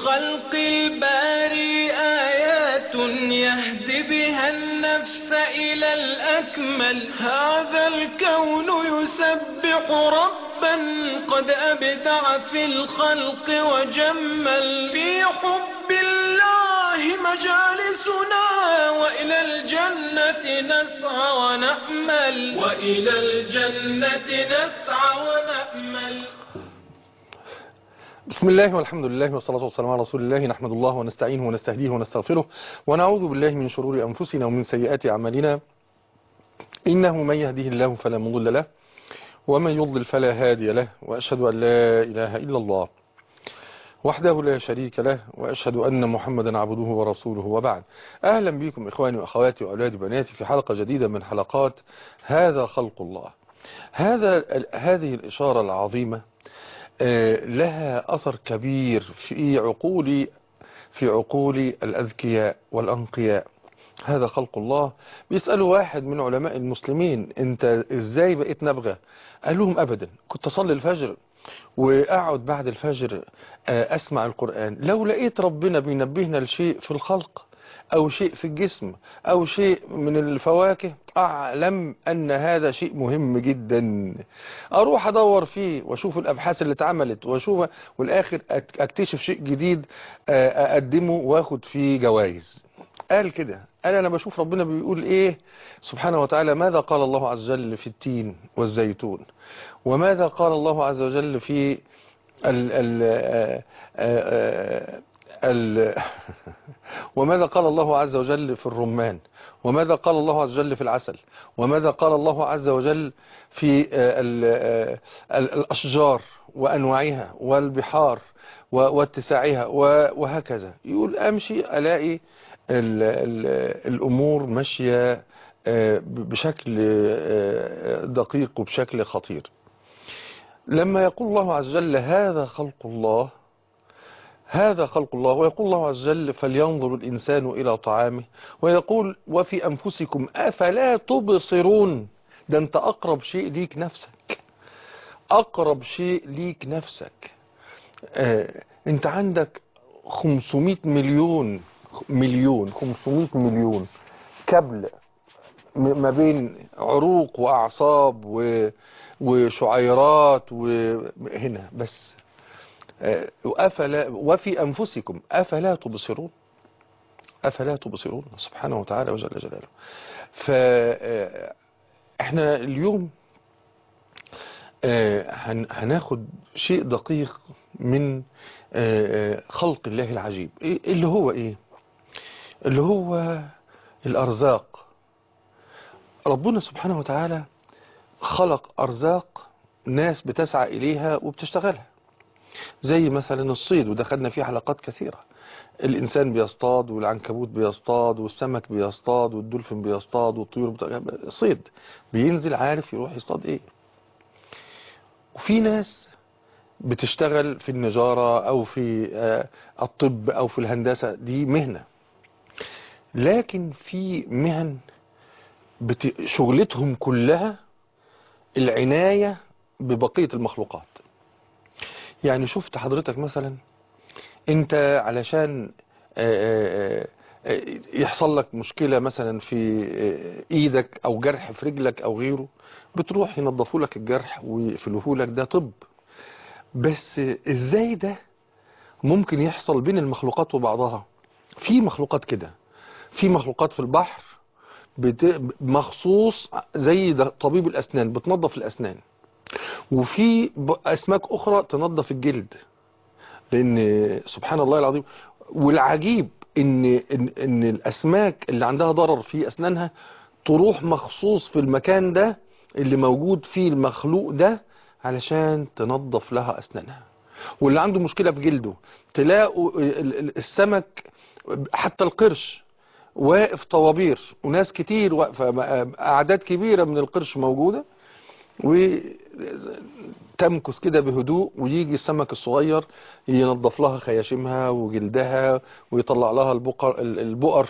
خلق الباري آيات يهدي بها النفس إلى الأكمل هذا الكون يسبح ربا قد أبدع في الخلق وجمل في حب الله مجالسنا وإلى الجنة نسعى ونأمل وإلى الجنة نسعى ونأمل بسم الله والحمد لله والصلاة والسلام على رسول الله نحمد الله ونستعينه ونستهديه ونستغفره ونعوذ بالله من شرور أنفسنا ومن سيئات أعمالنا إنه من يهده الله فلا مضل له ومن يضلل فلا هادي له وأشهد أن لا إله إلا الله وحده لا شريك له وأشهد أن محمدا عبده ورسوله وبعد أهلا بكم إخواني وأخواتي وأولادي وبناتي في حلقة جديدة من حلقات هذا خلق الله هذا هذه الإشارة العظيمة لها أثر كبير في عقول في عقول الأذكياء والأنقياء هذا خلق الله بيسألوا واحد من علماء المسلمين انت ازاي بقيت نبغى قال لهم ابدا كنت اصلي الفجر واقعد بعد الفجر اسمع القرآن لو لقيت ربنا بينبهنا لشيء في الخلق او شيء في الجسم او شيء من الفواكه اعلم ان هذا شيء مهم جدا اروح ادور فيه واشوف الابحاث اللي اتعملت واشوف والاخر اكتشف شيء جديد اقدمه واخد فيه جوائز قال كده قال انا بشوف ربنا بيقول ايه سبحانه وتعالى ماذا قال الله عز وجل في التين والزيتون وماذا قال الله عز وجل في ال ال ال وماذا قال الله عز وجل في الرمان وماذا قال الله عز وجل في العسل وماذا قال الله عز وجل في الأشجار وأنواعها والبحار واتساعها وهكذا يقول أمشي ألاقي ال ال الأمور ماشية بشكل دقيق وبشكل خطير لما يقول الله عز وجل هذا خلق الله هذا خلق الله ويقول الله عز وجل فلينظر الإنسان إلى طعامه ويقول وفي أنفسكم أفلا تبصرون ده أنت أقرب شيء ليك نفسك أقرب شيء ليك نفسك آه أنت عندك 500 مليون مليون 500 مليون كبل ما بين عروق وأعصاب وشعيرات وهنا بس أفلا وفي أنفسكم أفلا تبصرون أفلا تبصرون سبحانه وتعالى وجل جلاله فإحنا اليوم هناخد شيء دقيق من خلق الله العجيب اللي هو إيه اللي هو الأرزاق ربنا سبحانه وتعالى خلق أرزاق ناس بتسعى إليها وبتشتغلها زي مثلا الصيد وده خدنا فيه حلقات كثيرة الإنسان بيصطاد والعنكبوت بيصطاد والسمك بيصطاد والدولفين بيصطاد والطيور بت... صيد بينزل عارف يروح يصطاد ايه وفي ناس بتشتغل في النجارة او في الطب او في الهندسة دي مهنة لكن في مهن بت... شغلتهم كلها العناية ببقية المخلوقات يعني شفت حضرتك مثلا انت علشان يحصل لك مشكلة مثلا في ايدك او جرح في رجلك او غيره بتروح ينظفوا لك الجرح ويقفلوه لك ده طب بس ازاي ده ممكن يحصل بين المخلوقات وبعضها في مخلوقات كده في مخلوقات في البحر بت... مخصوص زي طبيب الاسنان بتنظف الاسنان وفي اسماك اخرى تنظف الجلد لان سبحان الله العظيم والعجيب ان ان, إن الاسماك اللي عندها ضرر في اسنانها تروح مخصوص في المكان ده اللي موجود فيه المخلوق ده علشان تنظف لها اسنانها واللي عنده مشكلة في جلده تلاقوا السمك حتى القرش واقف طوابير وناس كتير واقفة اعداد كبيرة من القرش موجودة وتمكث كده بهدوء ويجي السمك الصغير ينظف لها خياشمها وجلدها ويطلع لها البقر البقر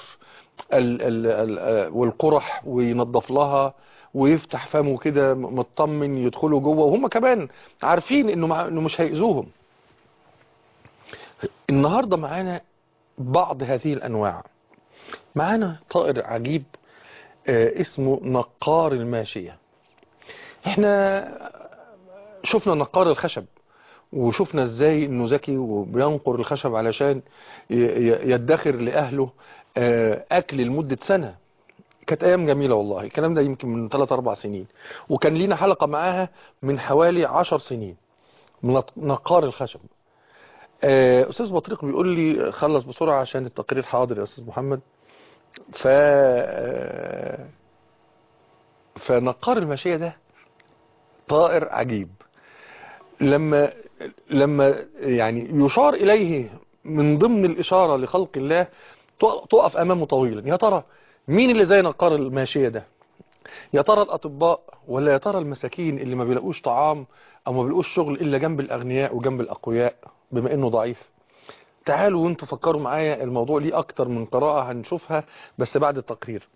والقرح وينظف لها ويفتح فمه كده مطمن يدخلوا جوه وهم كمان عارفين انه انه مش هيأذوهم النهاردة معانا بعض هذه الأنواع معانا طائر عجيب آه، اسمه نقار الماشية احنا شفنا نقار الخشب وشفنا ازاي انه ذكي وبينقر الخشب علشان ي- ي- يدخر لأهله آه، أكل لمدة سنة كانت أيام جميلة والله الكلام ده يمكن من 3-4 سنين وكان لينا حلقة معاها من حوالي 10 سنين من نقار الخشب آه، أستاذ بطريق بيقول لي خلص بسرعة عشان التقرير حاضر يا أستاذ محمد ف آه، فنقار الماشية ده طائر عجيب لما لما يعني يشار إليه من ضمن الإشارة لخلق الله تقف أمامه طويلا يا ترى مين اللي زي نقار الماشية ده يا ترى الأطباء ولا يا ترى المساكين اللي ما بيلاقوش طعام أو ما بيلاقوش شغل إلا جنب الأغنياء وجنب الأقوياء بما إنه ضعيف تعالوا وانتوا فكروا معايا الموضوع ليه أكتر من قراءة هنشوفها بس بعد التقرير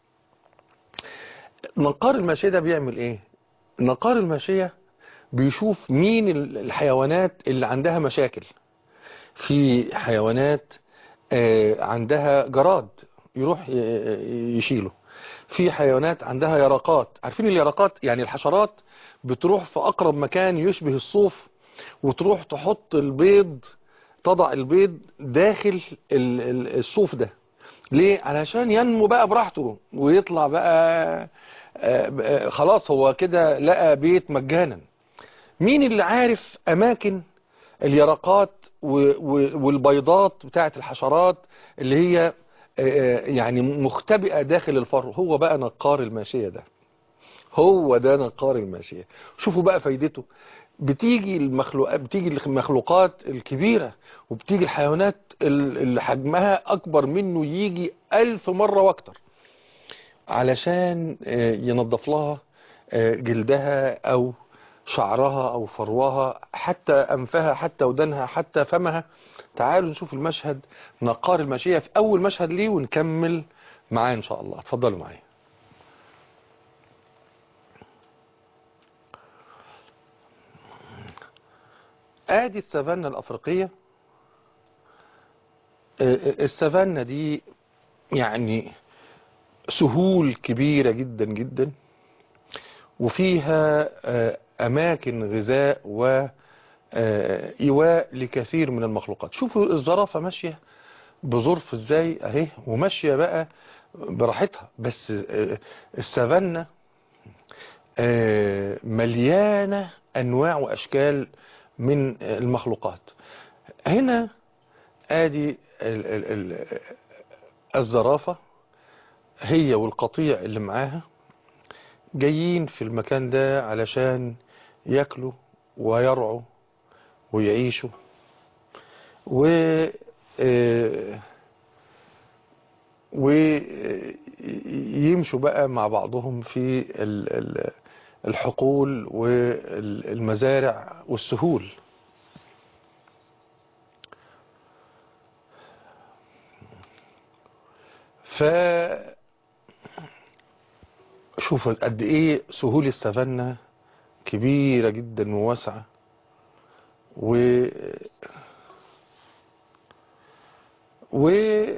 نقار الماشية ده بيعمل إيه نقار الماشية بيشوف مين الحيوانات اللي عندها مشاكل في حيوانات آه، عندها جراد يروح ي- يشيله في حيوانات عندها يرقات عارفين اليرقات يعني الحشرات بتروح في أقرب مكان يشبه الصوف وتروح تحط البيض تضع البيض داخل ال- ال- الصوف ده ليه علشان ينمو بقى براحته ويطلع بقى آه، آه، خلاص هو كده لقى بيت مجانا مين اللي عارف اماكن اليرقات و- و- والبيضات بتاعت الحشرات اللي هي آه، يعني مختبئة داخل الفرو هو بقى نقار الماشية ده هو ده نقار الماشية شوفوا بقى فايدته بتيجي المخلوقات بتيجي المخلوقات الكبيرة وبتيجي الحيوانات ال- اللي حجمها أكبر منه يجي ألف مرة واكتر علشان آه، ينظف لها آه، جلدها أو شعرها أو فروها حتى أنفها حتى ودنها حتى فمها تعالوا نشوف المشهد نقار الماشية في أول مشهد ليه ونكمل معاه إن شاء الله اتفضلوا معايا ادي السافانا الافريقيه آه، السافانا دي يعني سهول كبيره جدا جدا وفيها آه، اماكن غذاء و آه، ايواء لكثير من المخلوقات شوفوا الزرافه ماشيه بظرف ازاي اهي وماشيه بقى براحتها بس آه، السافانا آه، مليانه انواع واشكال من المخلوقات هنا ادي ال ال ال الزرافة هي والقطيع اللي معاها جايين في المكان ده علشان ياكلوا ويرعوا ويعيشوا و آه، ويمشوا بقى مع بعضهم في ال- ال- الحقول والمزارع والسهول ف شوفوا قد ايه سهول السافانا كبيرة جدا وواسعة و و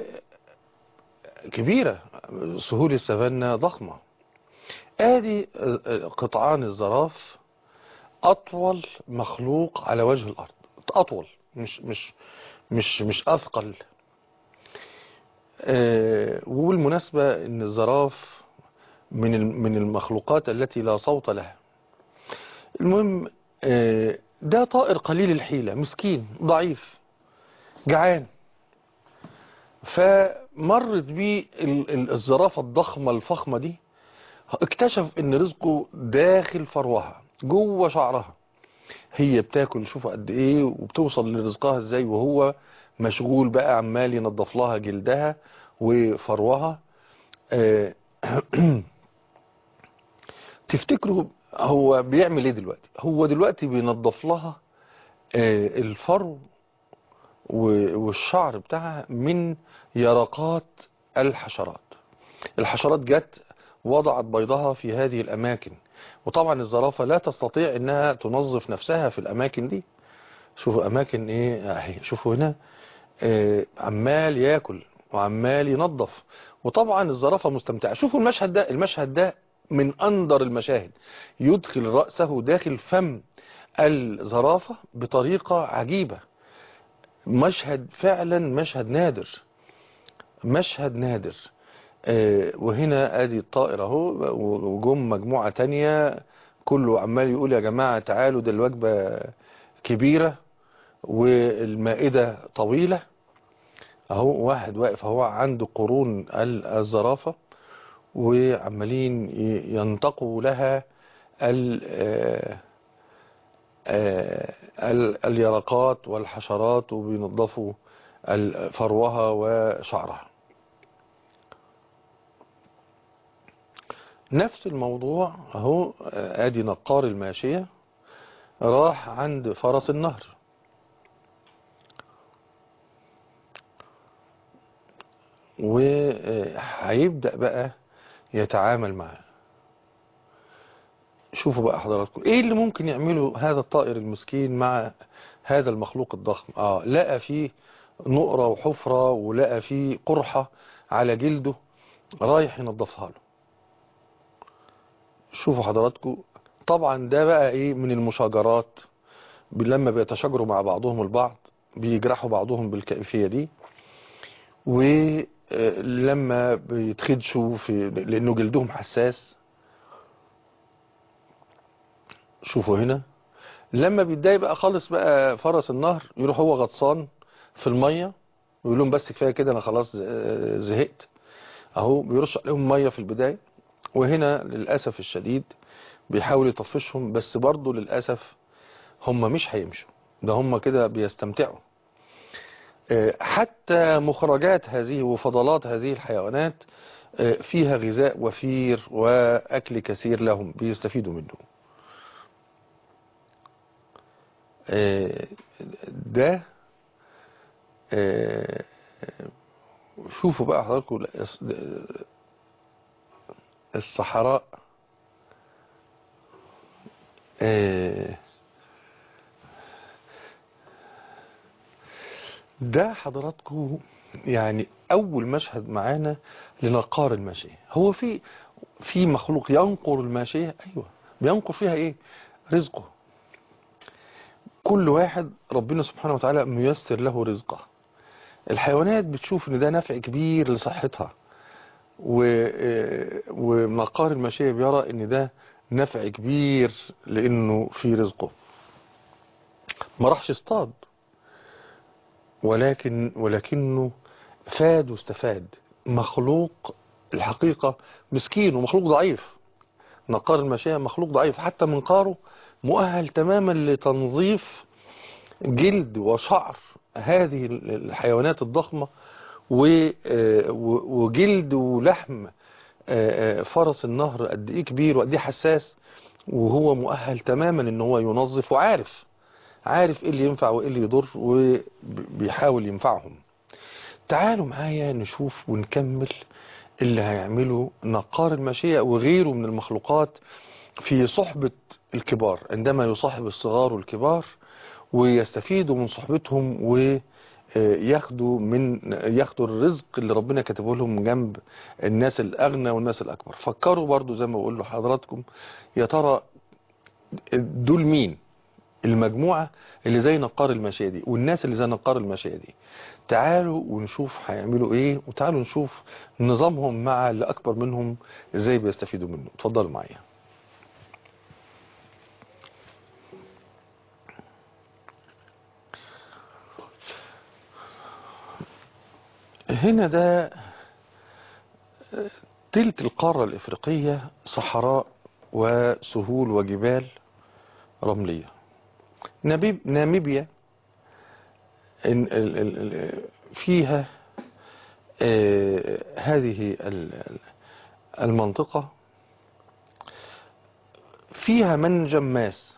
كبيرة سهول السافانا ضخمة ادي قطعان الزراف اطول مخلوق على وجه الارض اطول مش مش مش مش اثقل آه، وبالمناسبة ان الزراف من ال- من المخلوقات التي لا صوت لها المهم آه، ده طائر قليل الحيلة مسكين ضعيف جعان فمرت بيه ال- ال- الزرافة الضخمة الفخمة دي اكتشف ان رزقه داخل فروها جوه شعرها هي بتاكل شوف قد ايه وبتوصل لرزقها ازاي وهو مشغول بقى عمال ينظف لها جلدها وفروها آه، تفتكروا هو بيعمل ايه دلوقتي هو دلوقتي بينظف لها آه، الفرو و- والشعر بتاعها من يرقات الحشرات الحشرات جت وضعت بيضها في هذه الأماكن وطبعا الزرافة لا تستطيع انها تنظف نفسها في الأماكن دي شوفوا أماكن ايه اهي شوفوا هنا آه، عمال ياكل وعمال ينظف وطبعا الزرافة مستمتعة شوفوا المشهد ده المشهد ده من أندر المشاهد يدخل رأسه داخل فم الزرافة بطريقة عجيبة مشهد فعلا مشهد نادر مشهد نادر آه، وهنا ادي الطائر اهو وجم مجموعة تانية كله عمال يقول يا جماعة تعالوا ده الوجبة كبيرة والمائدة طويلة اهو واحد واقف اهو عنده قرون ال- الزرافة وعمالين ي- ينتقوا لها ال- آه، آه، ال- اليرقات والحشرات وبينظفوا ال- فروها وشعرها نفس الموضوع اهو آه، ادي نقار الماشية راح عند فرس النهر وهيبدأ بقى يتعامل معاه شوفوا بقى حضراتكم ايه اللي ممكن يعمله هذا الطائر المسكين مع هذا المخلوق الضخم اه لقى فيه نقرة وحفرة ولقى فيه قرحة على جلده رايح ينظفها له شوفوا حضراتكم طبعا ده بقى ايه من المشاجرات لما بيتشاجروا مع بعضهم البعض بيجرحوا بعضهم بالكيفية دي ولما بيتخدشوا في لانه جلدهم حساس شوفوا هنا لما بيتضايق بقى خالص بقى فرس النهر يروح هو غطسان في المية ويقول لهم بس كفايه كده انا خلاص زهقت اهو بيرش عليهم ميه في البدايه وهنا للاسف الشديد بيحاول يطفشهم بس برضه للاسف هم مش هيمشوا ده هم كده بيستمتعوا آه، حتى مخرجات هذه وفضلات هذه الحيوانات آه، فيها غذاء وفير واكل كثير لهم بيستفيدوا منه آه، ده آه، شوفوا بقى حضراتكم الصحراء آه، ده حضراتكم يعني اول مشهد معانا لنقار الماشية هو في في مخلوق ينقر الماشية ايوه بينقر فيها ايه رزقه كل واحد ربنا سبحانه وتعالى ميسر له رزقه الحيوانات بتشوف ان ده نفع كبير لصحتها و... ومقار الماشية بيرى ان ده نفع كبير لانه في رزقه ما راحش اصطاد ولكن ولكنه فاد واستفاد مخلوق الحقيقة مسكين ومخلوق ضعيف نقار الماشية مخلوق ضعيف حتى منقاره مؤهل تماما لتنظيف جلد وشعر هذه الحيوانات الضخمة وجلد ولحم فرس النهر قد ايه كبير وقد ايه حساس وهو مؤهل تماما ان هو ينظف وعارف عارف ايه اللي ينفع وايه اللي يضر وبيحاول ينفعهم تعالوا معايا نشوف ونكمل اللي هيعمله نقار الماشية وغيره من المخلوقات في صحبة الكبار عندما يصاحب الصغار والكبار ويستفيدوا من صحبتهم وياخدوا من ياخدوا الرزق اللي ربنا كاتبه لهم جنب الناس الأغنى والناس الأكبر فكروا برضو زي ما بقول لحضراتكم يا ترى دول مين المجموعة اللي زي نقار الماشية دي والناس اللي زي نقار الماشية دي تعالوا ونشوف هيعملوا ايه وتعالوا نشوف نظامهم مع اللي اكبر منهم ازاي بيستفيدوا منه اتفضلوا معايا هنا ده تلت القارة الإفريقية صحراء وسهول وجبال رملية ناميب ناميبيا فيها هذه المنطقة فيها منجم ماس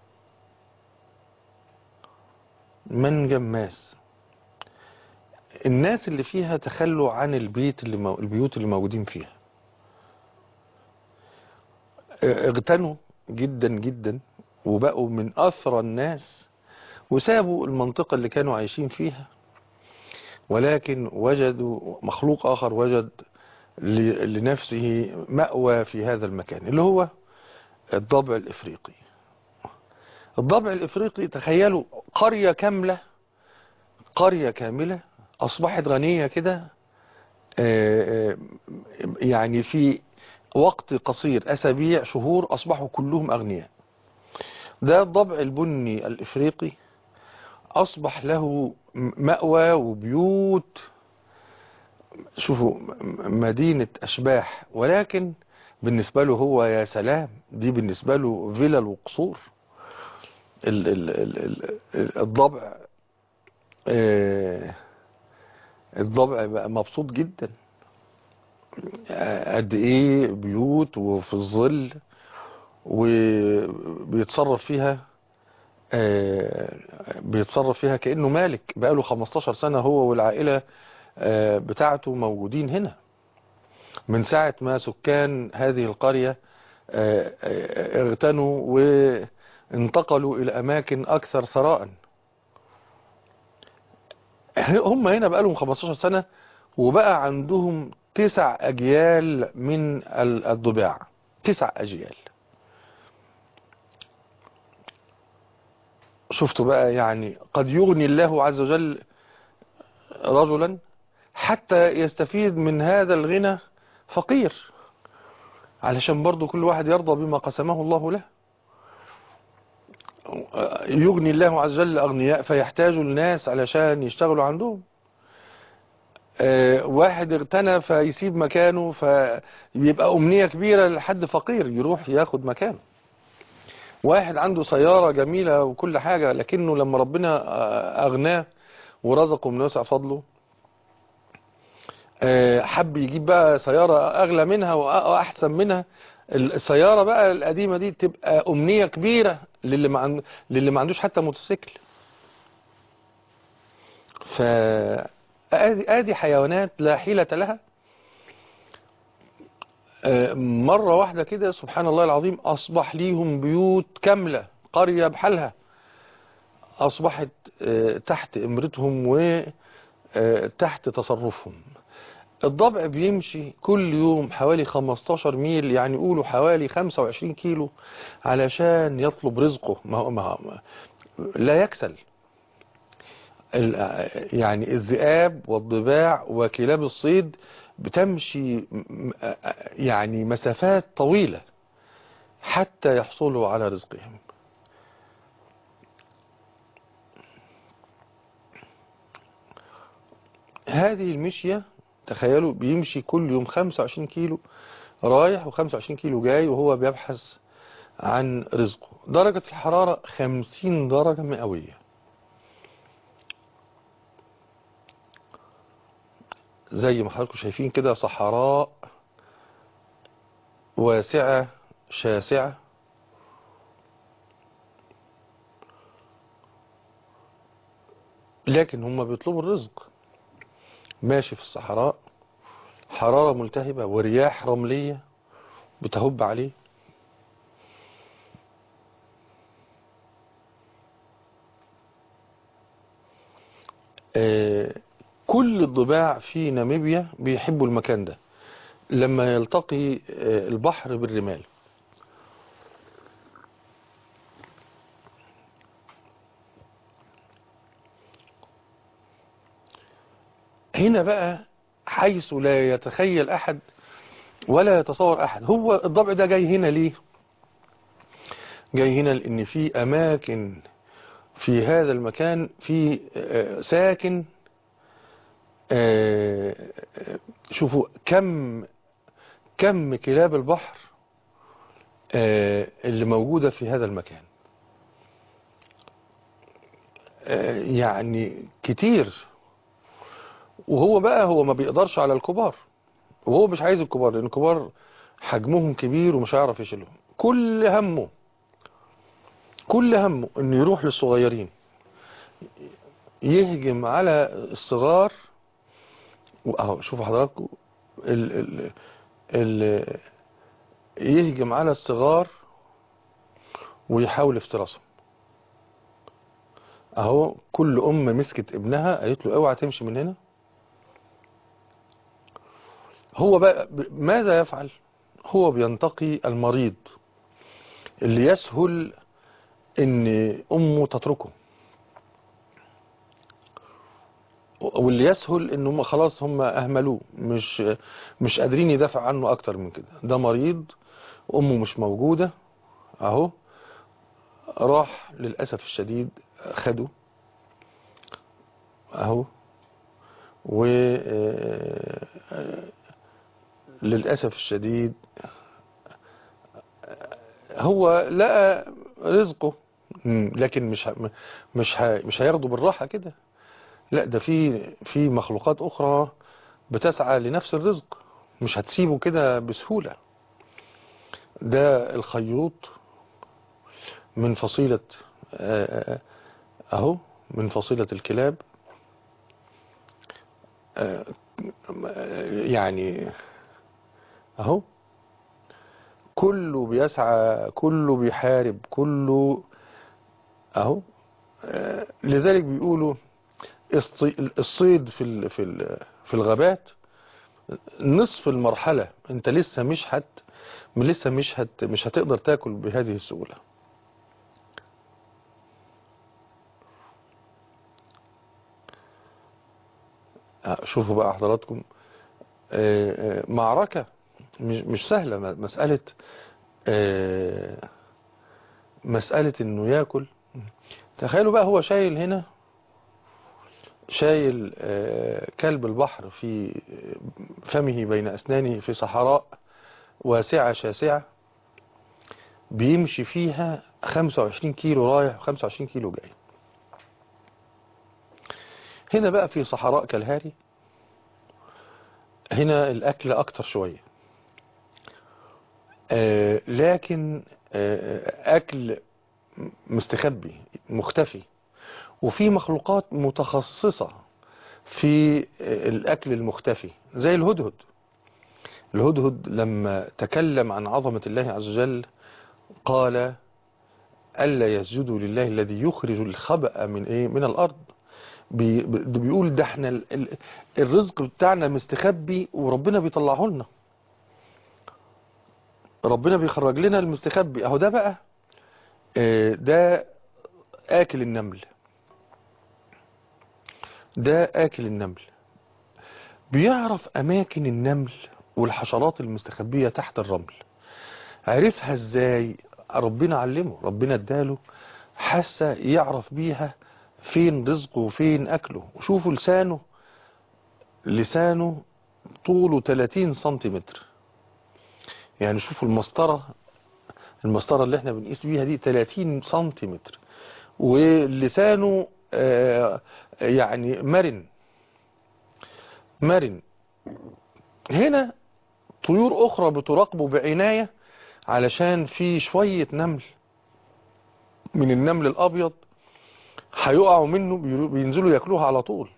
منجم ماس الناس اللي فيها تخلوا عن البيت اللي مو... البيوت اللي موجودين فيها اغتنوا جدا جدا وبقوا من أثرى الناس وسابوا المنطقة اللي كانوا عايشين فيها ولكن وجدوا مخلوق آخر وجد ل- لنفسه مأوى في هذا المكان اللي هو الضبع الإفريقي الضبع الإفريقي تخيلوا قرية كاملة قرية كاملة أصبحت غنية كده آه، آه، يعني في وقت قصير أسابيع شهور أصبحوا كلهم أغنياء ده الضبع البني الإفريقي أصبح له مأوى وبيوت شوفوا م- مدينة أشباح ولكن بالنسبة له هو يا سلام دي بالنسبة له فيلل وقصور ال- ال- ال- ال- الضبع آه، الضبع بقى مبسوط جدا قد ايه بيوت وفي الظل وبيتصرف فيها آه، بيتصرف فيها كأنه مالك بقاله 15 سنة هو والعائلة آه، بتاعته موجودين هنا من ساعة ما سكان هذه القرية آه، آه، اغتنوا وانتقلوا إلى أماكن أكثر ثراء هم هنا بقالهم 15 سنة وبقى عندهم تسع أجيال من ال- الضباع تسع أجيال شفتوا بقى يعني قد يغني الله عز وجل رجلا حتى يستفيد من هذا الغنى فقير علشان برضو كل واحد يرضى بما قسمه الله له يغني الله عز وجل أغنياء فيحتاجوا الناس علشان يشتغلوا عندهم آه، واحد اغتنى فيسيب مكانه فيبقى أمنية كبيرة لحد فقير يروح ياخد مكانه واحد عنده سيارة جميلة وكل حاجة لكنه لما ربنا آه، أغناه ورزقه من وسع فضله آه، حب يجيب بقى سيارة أغلى منها وأ- وأحسن منها السيارة بقى القديمة دي تبقى أمنية كبيرة للي ما, عن... للي ما عندوش حتى موتوسيكل ف ادي ادي حيوانات لا حيلة لها آه، مرة واحدة كده سبحان الله العظيم أصبح ليهم بيوت كاملة قرية بحالها أصبحت آه، تحت إمرتهم وتحت تصرفهم الضبع بيمشي كل يوم حوالي 15 ميل يعني يقولوا حوالي 25 كيلو علشان يطلب رزقه ما هو ما هو ما لا يكسل ال- يعني الذئاب والضباع وكلاب الصيد بتمشي م- م- يعني مسافات طويلة حتى يحصلوا على رزقهم هذه المشية تخيلوا بيمشي كل يوم 25 كيلو رايح و25 كيلو جاي وهو بيبحث عن رزقه درجة الحرارة 50 درجة مئوية زي ما حضراتكم شايفين كده صحراء واسعة شاسعة لكن هم بيطلبوا الرزق ماشي في الصحراء حرارة ملتهبة ورياح رملية بتهب عليه آه، كل الضباع في ناميبيا بيحبوا المكان ده لما يلتقي آه، البحر بالرمال هنا بقى حيث لا يتخيل أحد ولا يتصور أحد هو الضبع ده جاي هنا ليه جاي هنا لأن في أماكن في هذا المكان في آه، ساكن آه، آه، شوفوا كم كم كلاب البحر آه، اللي موجودة في هذا المكان آه، يعني كتير وهو بقى هو ما بيقدرش على الكبار وهو مش عايز الكبار لان الكبار حجمهم كبير ومش هيعرف يشيلهم كل همه كل همه انه يروح للصغيرين يهجم على الصغار واهو شوفوا حضراتكم ال ال ال يهجم على الصغار ويحاول افتراسهم اهو كل ام مسكت ابنها قالت له اوعى تمشي من هنا هو بقى ب- ماذا يفعل هو بينتقي المريض اللي يسهل ان امه تتركه واللي يسهل ان هم خلاص هم اهملوه مش مش قادرين يدافع عنه اكتر من كده ده مريض امه مش موجودة اهو راح للاسف الشديد خده اهو و آه، آه، للاسف الشديد هو لقى رزقه مم، لكن مش ه- مش ه- مش هياخده بالراحة كده لا ده في في مخلوقات أخرى بتسعى لنفس الرزق مش هتسيبه كده بسهولة ده الخيوط من فصيلة آه، آه، أهو من فصيلة الكلاب آه، يعني أهو كله بيسعى كله بيحارب كله أهو آه، لذلك بيقولوا الصي- الصيد في ال- في ال- في الغابات نصف المرحلة انت لسه مش هت لسه مش هت مش هتقدر تاكل بهذه السهولة آه، شوفوا بقى حضراتكم آه، آه، معركة مش مش سهلة م- مسألة آه، مسألة انه ياكل تخيلوا بقى هو شايل هنا شايل آه، كلب البحر في فمه بين أسنانه في صحراء واسعة شاسعة بيمشي فيها 25 كيلو رايح و25 كيلو جاي هنا بقى في صحراء كالهاري هنا الأكل أكتر شوية آه، لكن آه، أكل مستخبي مختفي وفي مخلوقات متخصصة في الأكل المختفي زي الهدهد الهدهد لما تكلم عن عظمة الله عز وجل قال ألا يسجدوا لله الذي يخرج الخبأ من إيه من الأرض بي ده بيقول ده احنا ال- ال- الرزق بتاعنا مستخبي وربنا بيطلعه لنا ربنا بيخرج لنا المستخبي اهو ده بقى آه، ده آكل النمل ده آكل النمل بيعرف أماكن النمل والحشرات المستخبية تحت الرمل عرفها ازاي ربنا علمه ربنا اداله حاسة يعرف بيها فين رزقه وفين أكله وشوفوا لسانه لسانه طوله 30 سنتيمتر يعني شوفوا المسطرة المسطرة اللي احنا بنقيس بيها دي 30 سنتيمتر ولسانه آه، يعني مرن مرن هنا طيور أخرى بتراقبه بعناية علشان في شوية نمل من النمل الأبيض هيقعوا منه بيرو- بينزلوا ياكلوها على طول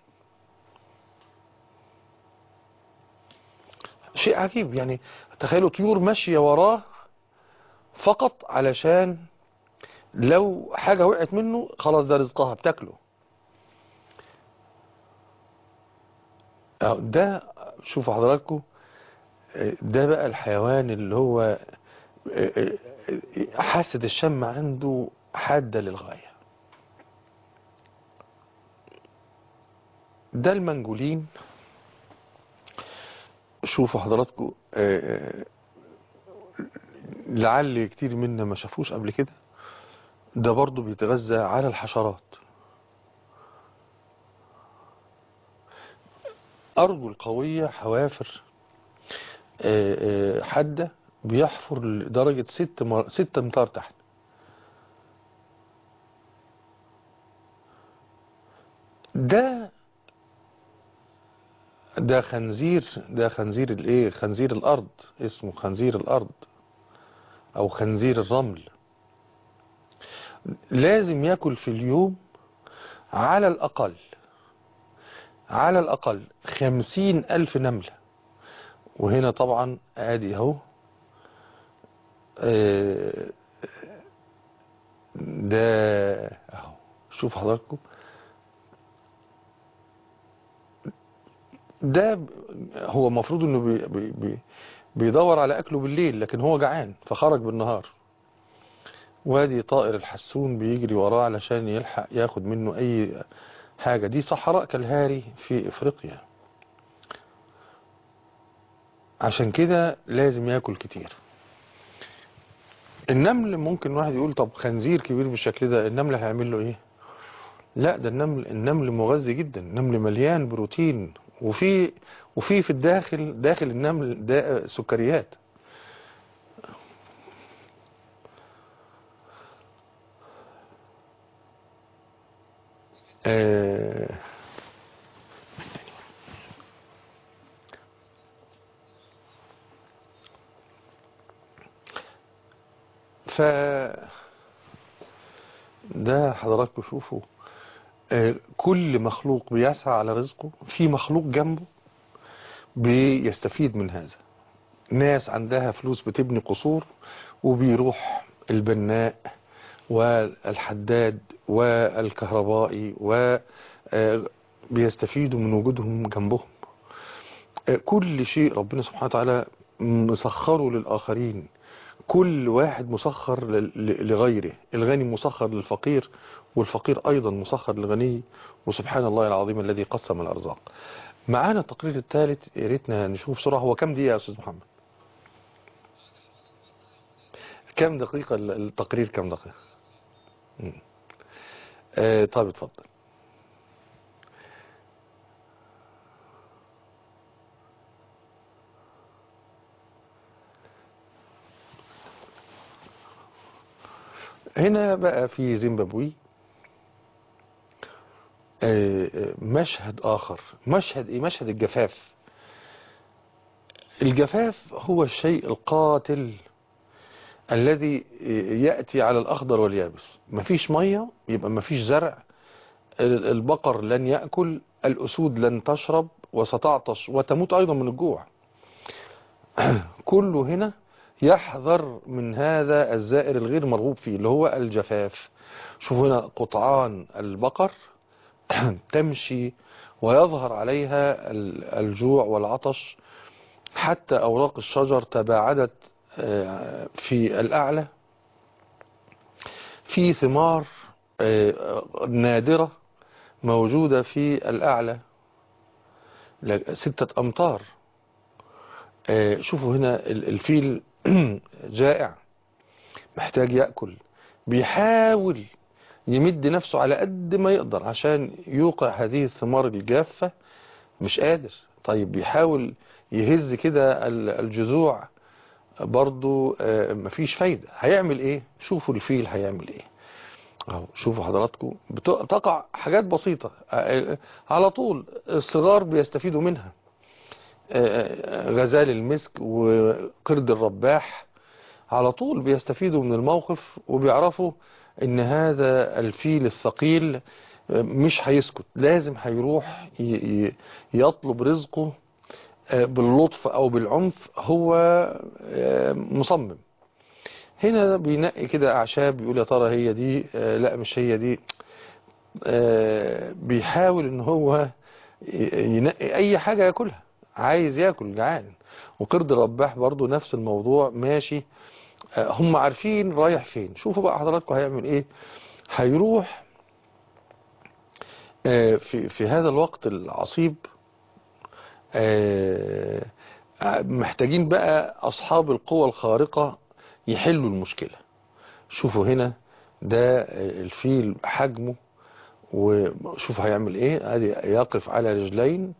شيء عجيب يعني تخيلوا طيور ماشية وراه فقط علشان لو حاجة وقعت منه خلاص ده رزقها بتاكله أهو ده شوفوا حضراتكم آه، ده بقى الحيوان اللي هو آه، آه، آه، حاسة الشم عنده حادة للغاية ده المنجولين شوفوا حضراتكم آه، آه، لعل كتير منا ما شافوش قبل كده ده برضو بيتغذى على الحشرات أرجل قوية حوافر آه، آه، حادة بيحفر لدرجة ست, مر... ست امتار تحت ده ده خنزير ده خنزير الايه خنزير الارض اسمه خنزير الارض او خنزير الرمل لازم ياكل في اليوم على الاقل على الاقل خمسين الف نملة وهنا طبعا ادي اهو آه، ده اهو شوف حضراتكم ده ب- هو المفروض انه بي بي بي بيدور على اكله بالليل لكن هو جعان فخرج بالنهار وادي طائر الحسون بيجري وراه علشان يلحق ياخد منه اي حاجة دي صحراء كالهاري في افريقيا عشان كده لازم ياكل كتير النمل ممكن واحد يقول طب خنزير كبير بالشكل ده النمل هيعمل له ايه لا ده النمل النمل مغذي جدا النمل مليان بروتين وفي وفي في الداخل داخل النمل ده سكريات آه ف ده حضراتكم شوفوا آه، كل مخلوق بيسعى على رزقه في مخلوق جنبه بيستفيد من هذا ناس عندها فلوس بتبني قصور وبيروح البناء والحداد والكهربائي وبيستفيدوا من وجودهم جنبهم آه، كل شيء ربنا سبحانه وتعالى مسخره للآخرين كل واحد مسخر ل- ل- لغيره الغني مسخر للفقير والفقير أيضا مسخر للغني وسبحان الله العظيم الذي قسم الأرزاق معانا التقرير الثالث يا ريتنا نشوف بسرعة هو كم دقيقة يا أستاذ محمد كم دقيقة ال- التقرير كم دقيقة مم. آه طيب اتفضل هنا بقى في زيمبابوي آه، آه، مشهد آخر مشهد إيه مشهد الجفاف الجفاف هو الشيء القاتل الذي يأتي على الأخضر واليابس مفيش مية يبقى مفيش زرع ال- البقر لن يأكل الأسود لن تشرب وستعطش وتموت أيضا من الجوع كله هنا يحذر من هذا الزائر الغير مرغوب فيه اللي هو الجفاف شوف هنا قطعان البقر تمشي ويظهر عليها ال- الجوع والعطش حتى أوراق الشجر تباعدت آه، في الأعلى في ثمار آه، نادرة موجودة في الأعلى ل- ستة أمتار آه، شوفوا هنا ال- الفيل جائع محتاج يأكل بيحاول يمد نفسه على قد ما يقدر عشان يوقع هذه الثمار الجافة مش قادر طيب بيحاول يهز كده ال- الجذوع برضو آه، مفيش فايدة هيعمل ايه شوفوا الفيل هيعمل ايه اهو شوفوا حضراتكم بتقع حاجات بسيطة آه، على طول الصغار بيستفيدوا منها آه، غزال المسك وقرد الرباح على طول بيستفيدوا من الموقف وبيعرفوا ان هذا الفيل الثقيل مش هيسكت لازم هيروح ي- ي- يطلب رزقه باللطف او بالعنف هو مصمم هنا بينقي كده اعشاب بيقول يا ترى هي دي لا مش هي دي بيحاول ان هو ينقي اي حاجة ياكلها عايز ياكل جعان وقرد الرباح برضو نفس الموضوع ماشي هم عارفين رايح فين شوفوا بقى حضراتكم هيعمل ايه هيروح في في هذا الوقت العصيب محتاجين بقى اصحاب القوى الخارقة يحلوا المشكلة شوفوا هنا ده الفيل حجمه وشوف هيعمل ايه ادي يقف على رجلين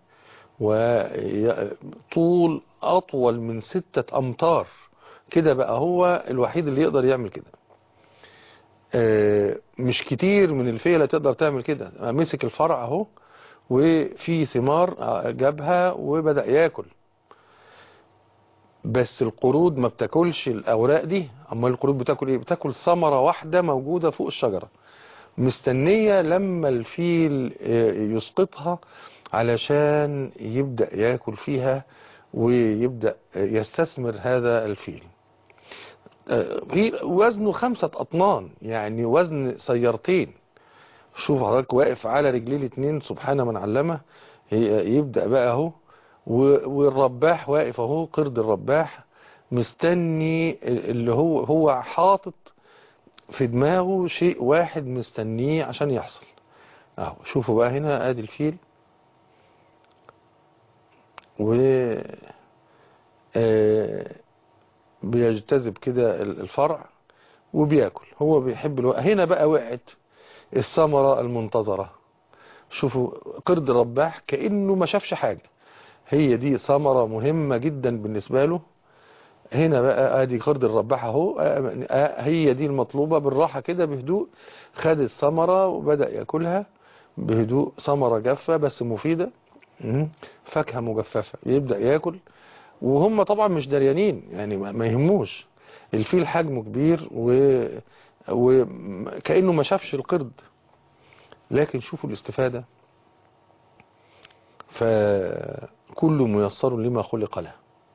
وطول اطول من ستة امتار كده بقى هو الوحيد اللي يقدر يعمل كده مش كتير من الفيلة تقدر تعمل كده مسك الفرع اهو وفي ثمار جابها وبدأ ياكل بس القرود ما بتاكلش الاوراق دي اما القرود بتاكل ايه بتاكل ثمرة واحدة موجودة فوق الشجرة مستنية لما الفيل يسقطها علشان يبدأ ياكل فيها ويبدأ يستثمر هذا الفيل وزنه خمسة أطنان يعني وزن سيارتين شوف حضرتك واقف على رجليه الاتنين سبحان من علمه يبدأ بقى اهو و- والرباح واقف اهو قرد الرباح مستني اللي هو هو حاطط في دماغه شيء واحد مستنيه عشان يحصل اهو شوفوا بقى هنا ادي الفيل و آه، بيجتذب كده ال- الفرع وبياكل هو بيحب الو... هنا بقى وقعت الثمرة المنتظرة شوفوا قرد الرباح كأنه ما شافش حاجة هي دي ثمرة مهمة جدا بالنسبة له هنا بقى ادي قرد الرباح اهو آه، آه، هي دي المطلوبة بالراحة كده بهدوء خد الثمرة وبدأ ياكلها بهدوء ثمرة جافة بس مفيدة مم. فاكهة مجففة يبدأ ياكل وهم طبعا مش دريانين يعني ما ما يهموش الفيل حجمه كبير و وكأنه ما شافش القرد لكن شوفوا الاستفادة فكل ميسر لما خلق له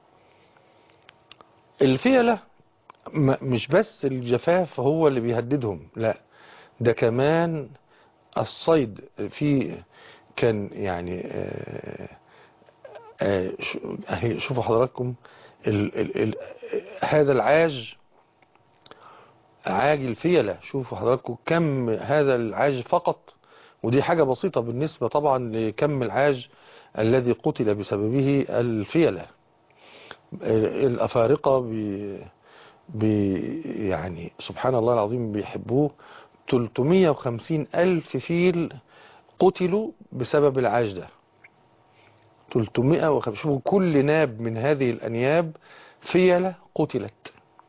الفيلة م- مش بس الجفاف هو اللي بيهددهم لا ده كمان الصيد في كان يعني آه، آه، ش- أهي شوفوا حضراتكم ال ال ال هذا العاج عاج الفيلة شوفوا حضراتكم كم هذا العاج فقط ودي حاجة بسيطة بالنسبة طبعا لكم العاج الذي قتل بسببه الفيلة الأفارقة بي بي يعني سبحان الله العظيم بيحبوه 350 ألف فيل قتلوا بسبب العاج ده 350 شوفوا كل ناب من هذه الأنياب فيلة قتلت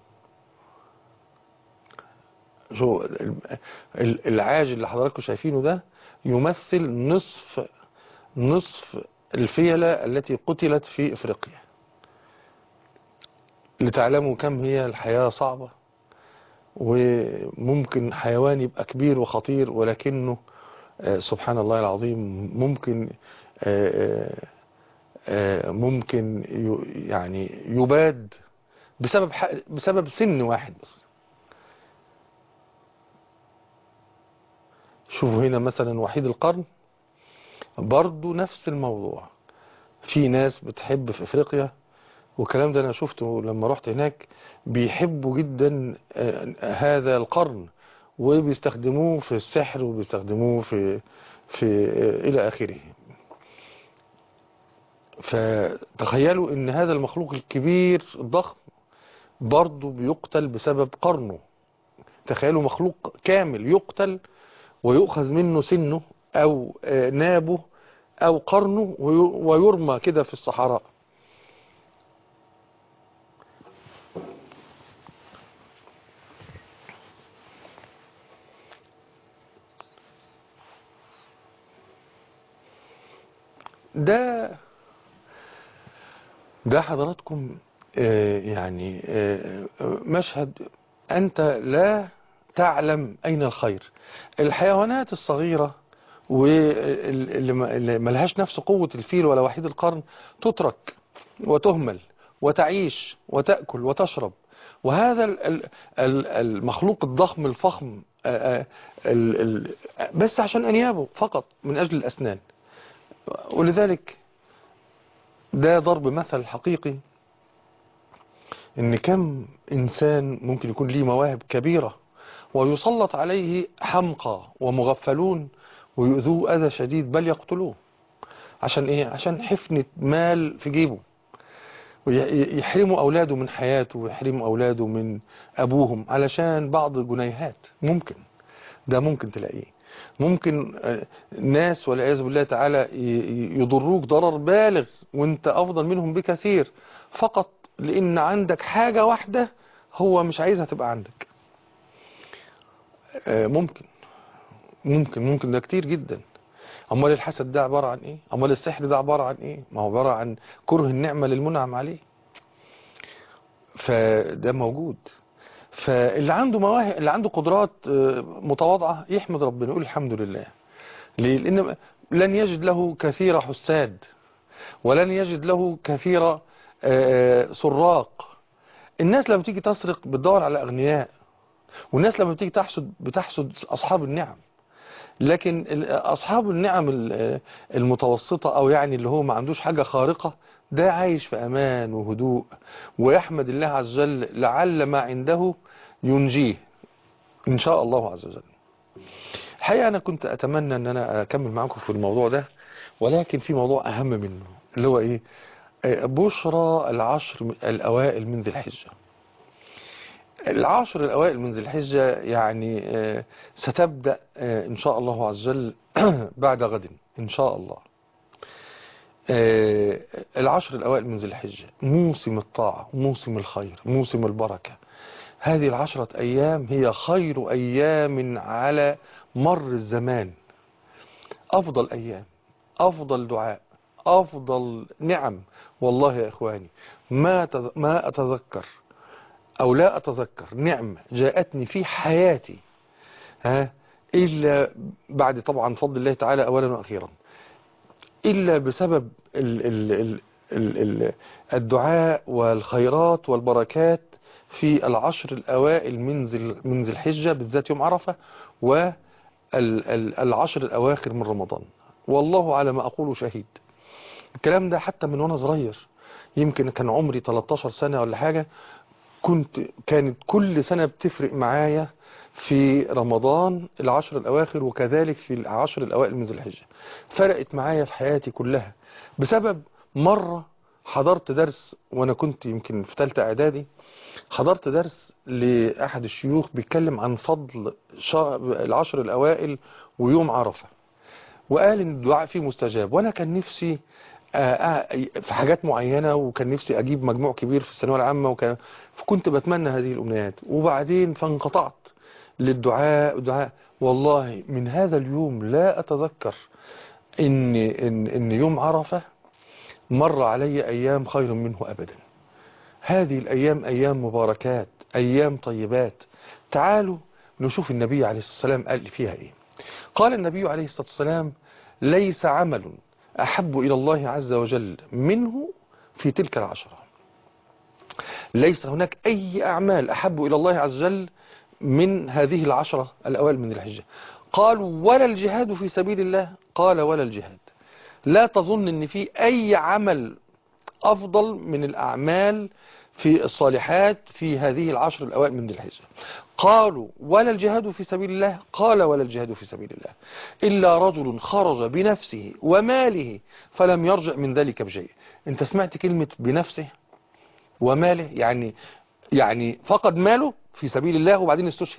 شو ال- ال- العاج اللي حضراتكم شايفينه ده يمثل نصف نصف الفيلة التي قتلت في افريقيا لتعلموا كم هي الحياة صعبة وممكن حيوان يبقى كبير وخطير ولكنه آه، سبحان الله العظيم ممكن آه، آه، آه، ممكن ي- يعني يباد بسبب ح- بسبب سن واحد بس شوفوا هنا مثلا وحيد القرن برضو نفس الموضوع في ناس بتحب في افريقيا والكلام ده انا شفته لما رحت هناك بيحبوا جدا آه، هذا القرن وبيستخدموه في السحر وبيستخدموه في في آه، الى اخره فتخيلوا ان هذا المخلوق الكبير الضخم برضه بيقتل بسبب قرنه تخيلوا مخلوق كامل يقتل ويؤخذ منه سنه او آه، نابه او قرنه وي- ويرمى كده في الصحراء ده ده حضراتكم آه، يعني آه، مشهد أنت لا تعلم أين الخير الحيوانات الصغيرة واللي ما- اللي ملهاش نفس قوة الفيل ولا وحيد القرن تترك وتهمل وتعيش وتأكل وتشرب وهذا ال- ال- ال- المخلوق الضخم الفخم آه، آه، ال- ال- بس عشان أنيابه فقط من أجل الأسنان ولذلك ده ضرب مثل حقيقي ان كم انسان ممكن يكون ليه مواهب كبيرة ويسلط عليه حمقى ومغفلون ويؤذوه اذى شديد بل يقتلوه عشان ايه عشان حفنة مال في جيبه ويحرموا اولاده من حياته ويحرموا اولاده من ابوهم علشان بعض جنيهات ممكن ده ممكن تلاقيه ممكن آه، ناس والعياذ بالله تعالى ي- ي- يضروك ضرر بالغ وانت افضل منهم بكثير فقط لان عندك حاجة واحدة هو مش عايزها تبقى عندك آه، ممكن ممكن ممكن ده كتير جدا امال الحسد ده عبارة عن ايه امال السحر ده عبارة عن ايه ما هو عبارة عن كره النعمة للمنعم عليه فده موجود فاللي عنده مواهب اللي عنده قدرات آه، متواضعة يحمد ربنا يقول الحمد لله ليه؟ لأن لن يجد له كثير حساد ولن يجد له كثير آه، سراق الناس لما بتيجي تسرق بتدور على أغنياء والناس لما بتيجي تحسد بتحسد أصحاب النعم لكن ال- أصحاب النعم ال- المتوسطة أو يعني اللي هو ما عندوش حاجة خارقة ده عايش في أمان وهدوء ويحمد الله عز وجل لعل ما عنده ينجيه إن شاء الله عز وجل الحقيقة أنا كنت أتمنى أن أنا أكمل معكم في الموضوع ده ولكن في موضوع أهم منه اللي هو إيه آه، بشرى العشر الأوائل من ذي الحجة العشر الأوائل من ذي الحجة يعني آه، ستبدأ آه، إن شاء الله عز وجل بعد غد إن شاء الله آه، العشر الأوائل من ذي الحجة موسم الطاعة موسم الخير موسم البركة هذه العشرة أيام هي خير أيام على مر الزمان أفضل أيام أفضل دعاء أفضل نعم والله يا إخواني ما تذ- ما أتذكر أو لا أتذكر نعمة جاءتني في حياتي ها إلا بعد طبعا فضل الله تعالى أولا وأخيرا إلا بسبب ال ال ال ال ال الدعاء والخيرات والبركات في العشر الأوائل من ذي من ذي الحجة بالذات يوم عرفة والعشر الأواخر من رمضان والله على ما أقول شهيد الكلام ده حتى من وأنا صغير يمكن كان عمري 13 سنة ولا حاجة كنت كانت كل سنة بتفرق معايا في رمضان العشر الأواخر وكذلك في العشر الأوائل من ذي الحجة فرقت معايا في حياتي كلها بسبب مرة حضرت درس وأنا كنت يمكن في ثالثه إعدادي حضرت درس لأحد الشيوخ بيتكلم عن فضل شا- العشر الأوائل ويوم عرفة وقال ان الدعاء فيه مستجاب وانا كان نفسي آه، آه، في حاجات معينة وكان نفسي اجيب مجموع كبير في الثانويه العامة وكان فكنت بتمنى هذه الامنيات وبعدين فانقطعت للدعاء دعاء والله من هذا اليوم لا اتذكر ان ان ان يوم عرفة مر علي ايام خير منه ابدا هذه الايام ايام مباركات ايام طيبات تعالوا نشوف النبي عليه الصلاة والسلام قال فيها ايه قال النبي عليه الصلاة والسلام ليس عمل أحب إلى الله عز وجل منه في تلك العشرة ليس هناك أي أعمال أحب إلى الله عز وجل من هذه العشرة الأوائل من الحجة قالوا ولا الجهاد في سبيل الله قال ولا الجهاد لا تظن أن في أي عمل أفضل من الأعمال في الصالحات في هذه العشر الأوائل من ذي الحجة قالوا ولا الجهاد في سبيل الله قال ولا الجهاد في سبيل الله إلا رجل خرج بنفسه وماله فلم يرجع من ذلك بشيء انت سمعت كلمة بنفسه وماله يعني يعني فقد ماله في سبيل الله وبعدين استشهد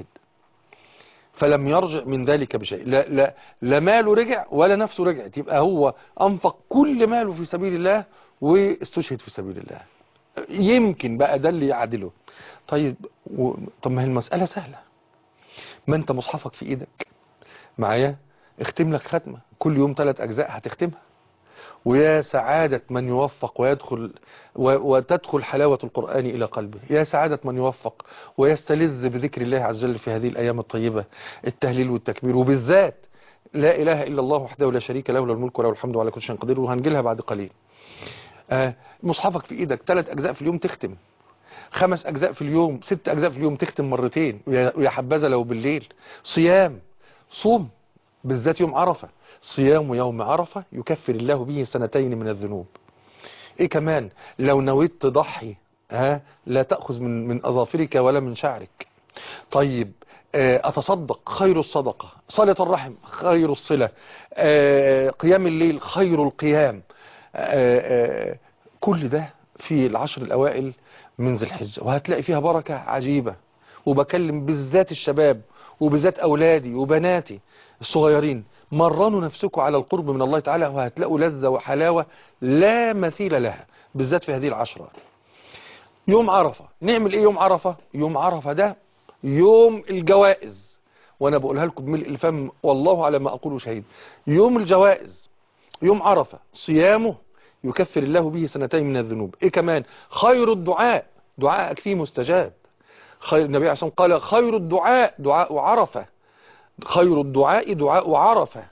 فلم يرجع من ذلك بشيء لا, لا, لا ماله رجع ولا نفسه رجعت يبقى هو أنفق كل ماله في سبيل الله واستشهد في سبيل الله يمكن بقى ده اللي يعادله طيب و... طب ما هي المسألة سهلة ما انت مصحفك في ايدك معايا اختم لك ختمة كل يوم ثلاث اجزاء هتختمها ويا سعادة من يوفق ويدخل و... وتدخل حلاوة القرآن إلى قلبه يا سعادة من يوفق ويستلذ بذكر الله عز وجل في هذه الأيام الطيبة التهليل والتكبير وبالذات لا إله إلا الله وحده لا شريك له له الملك وله الحمد وعلى كل شيء قدير وهنجيلها بعد قليل آه مصحفك في ايدك ثلاث اجزاء في اليوم تختم خمس اجزاء في اليوم ست اجزاء في اليوم تختم مرتين ويا ويا حبذا لو بالليل صيام صوم بالذات يوم عرفة صيام يوم عرفة يكفر الله به سنتين من الذنوب ايه كمان لو نويت تضحي ها لا تأخذ من من اظافرك ولا من شعرك طيب آه، اتصدق خير الصدقة صلة الرحم خير الصلة آه، قيام الليل خير القيام آه، آه، كل ده في العشر الأوائل من ذي الحجة وهتلاقي فيها بركة عجيبة وبكلم بالذات الشباب وبالذات أولادي وبناتي الصغيرين مرنوا نفسكم على القرب من الله تعالى وهتلاقوا لذة وحلاوة لا مثيل لها بالذات في هذه العشرة يوم عرفة نعمل ايه يوم عرفة يوم عرفة ده يوم الجوائز وانا بقولها لكم بملء الفم والله على ما اقول شهيد يوم الجوائز يوم عرفة صيامه يكفر الله به سنتين من الذنوب ايه كمان خير الدعاء دعاءك فيه مستجاب خير النبي عليه الصلاة والسلام قال خير الدعاء دعاء عرفة خير الدعاء دعاء عرفة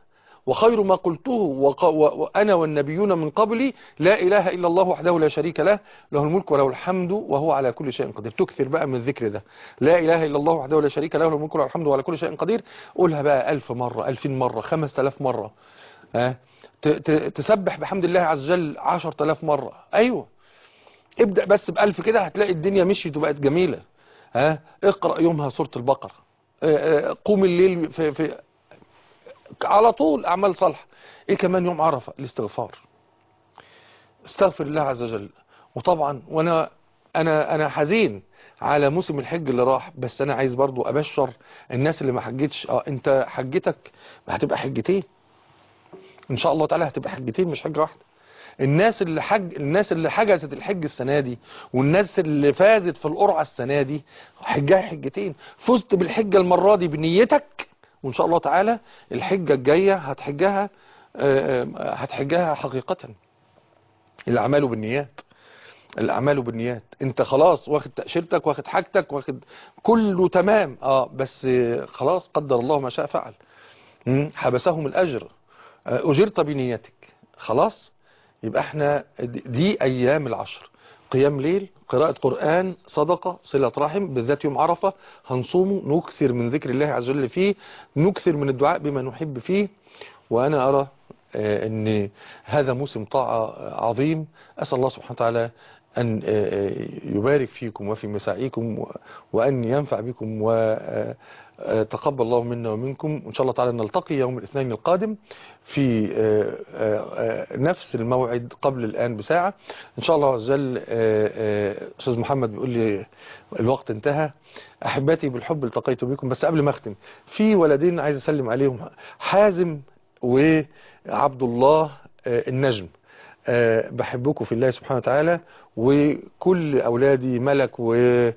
وخير ما قلته وق... و... وأنا والنبيون من قبلي لا إله إلا الله وحده لا شريك له له الملك وله الحمد وهو على كل شيء قدير تكثر بقى من الذكر ده لا إله إلا الله وحده لا شريك له له الملك وله الحمد وعلى كل شيء قدير قولها بقى ألف مرة ألفين مرة خمس تلاف مرة ها ت... ت... تسبح بحمد الله عز وجل عشر تلاف مرة أيوة ابدأ بس بألف كده هتلاقي الدنيا مشيت وبقت جميلة ها اقرأ يومها سورة البقرة اه اه قوم الليل في, في على طول أعمال صالحة ايه كمان يوم عرفة الاستغفار استغفر الله عز وجل وطبعا وانا انا انا حزين على موسم الحج اللي راح بس انا عايز برضو ابشر الناس اللي ما حجتش اه انت حجتك هتبقى حجتين ان شاء الله تعالى هتبقى حجتين مش حجة واحدة الناس اللي حج الناس اللي حجزت الحج السنة دي والناس اللي فازت في القرعة السنة دي حجها حجتين فزت بالحجة المرة دي بنيتك وان شاء الله تعالى الحجة الجاية هتحجها هتحجها حقيقة الاعمال بالنيات الاعمال بالنيات انت خلاص واخد تأشيرتك واخد حاجتك واخد كله تمام اه بس خلاص قدر الله ما شاء فعل حبسهم الاجر اجرت بنيتك خلاص يبقى احنا دي ايام العشر قيام ليل قراءة قرآن صدقة صلة رحم بالذات يوم عرفة هنصومه نكثر من ذكر الله عز وجل فيه نكثر من الدعاء بما نحب فيه وأنا أرى أن هذا موسم طاعة عظيم أسأل الله سبحانه وتعالى أن يبارك فيكم وفي مساعيكم وأن ينفع بكم وتقبل الله منا ومنكم وإن شاء الله تعالى نلتقي يوم الاثنين القادم في نفس الموعد قبل الآن بساعة إن شاء الله عز وجل أستاذ محمد بيقول لي الوقت انتهى أحباتي بالحب التقيت بكم بس قبل ما أختم في ولدين عايز أسلم عليهم حازم وعبد الله النجم أه بحبكم في الله سبحانه وتعالى وكل أولادي ملك و...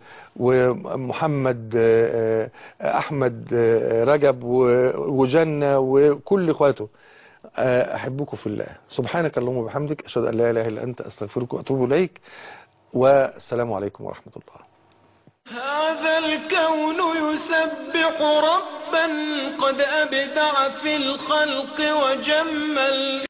ومحمد أه أحمد أه رجب وجنة وكل إخواته أحبكم في الله سبحانك اللهم وبحمدك أشهد أن لا إله إلا أنت أستغفرك وأتوب إليك والسلام عليكم ورحمة الله هذا الكون يسبح ربا قد أبدع في الخلق وجمل